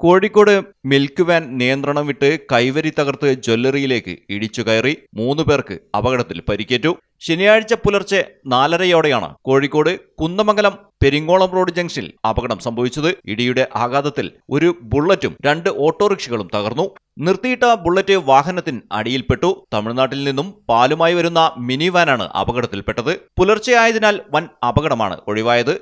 Kozhikode milk van നിയന്ത്രണം വിട്ട് കൈവരി തകർത്ത് ജ്വല്ലറിയിലേക്ക് ഇടിച്ചു കയറി മൂന്ന് പേർക്ക് അപകടത്തിൽ പരിക്കേറ്റു ശനിയാഴ്ച പുലർച്ചെ നാലരയോടെയാണ് കോഴിക്കോട് കുന്നമംഗലം പെരിങ്ങോളം റോഡ് ജംഗ്ഷനിൽ അപകടം സംഭവിച്ചത് ഇടിയുടെ ആഘാതത്തിൽ ഒരു ബുള്ളറ്റും രണ്ട് ഓട്ടോറിക്ഷകളും തകർന്നു നിർത്തിയിട്ട ബുള്ളറ്റ് വാഹനത്തിന് അടിയിൽപ്പെട്ടു തമിഴ്നാട്ടിൽ നിന്നും പാലുമായി വരുന്ന മിനി വാനാണ് അപകടത്തിൽപ്പെട്ടത് പുലർച്ചെ ആയതിനാൽ വൻ അപകടമാണ് ഒഴിവായത്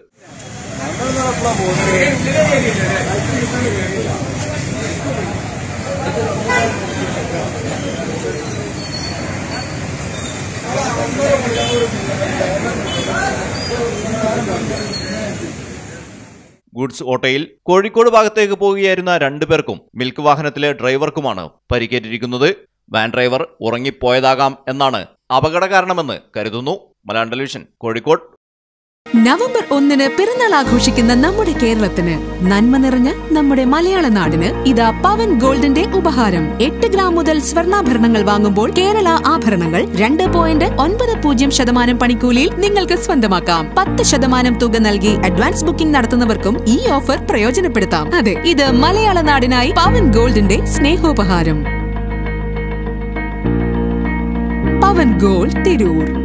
ഗുഡ്സ് ഓട്ടോയിൽ കോഴിക്കോട് ഭാഗത്തേക്ക് പോവുകയായിരുന്ന രണ്ടുപേർക്കും മിൽക്ക് വാഹനത്തിലെ ഡ്രൈവർക്കുമാണ് പരിക്കേറ്റിരിക്കുന്നത് വാൻ ഡ്രൈവർ ഉറങ്ങിപ്പോയതാകാം എന്നാണ് അപകട കാരണമെന്ന് കരുതുന്നു മലയാളം ടെലിവിഷൻ കോഴിക്കോട് നവംബർ ഒന്നിന് പിറന്നാൾ ആഘോഷിക്കുന്ന നമ്മുടെ കേരളത്തിന് നന്മ നിറഞ്ഞ നമ്മുടെ മലയാള നാടിന് ഇതാ പവൻ ഗോൾഡിന്റെ ഉപഹാരം എട്ട് ഗ്രാം മുതൽ സ്വർണ്ണാഭരണങ്ങൾ വാങ്ങുമ്പോൾ കേരള ആഭരണങ്ങൾ രണ്ട് പോയിന്റ് ഒൻപത് പൂജ്യം ശതമാനം പണിക്കൂലിയിൽ നിങ്ങൾക്ക് സ്വന്തമാക്കാം പത്ത് ശതമാനം തുക നൽകി അഡ്വാൻസ് ബുക്കിംഗ് നടത്തുന്നവർക്കും ഈ ഓഫർ പ്രയോജനപ്പെടുത്താം അതെ ഇത് മലയാള നാടിനായി പവൻ ഗോൾഡിന്റെ സ്നേഹോപഹാരം പവൻ ഗോൾഡ് തിരൂർ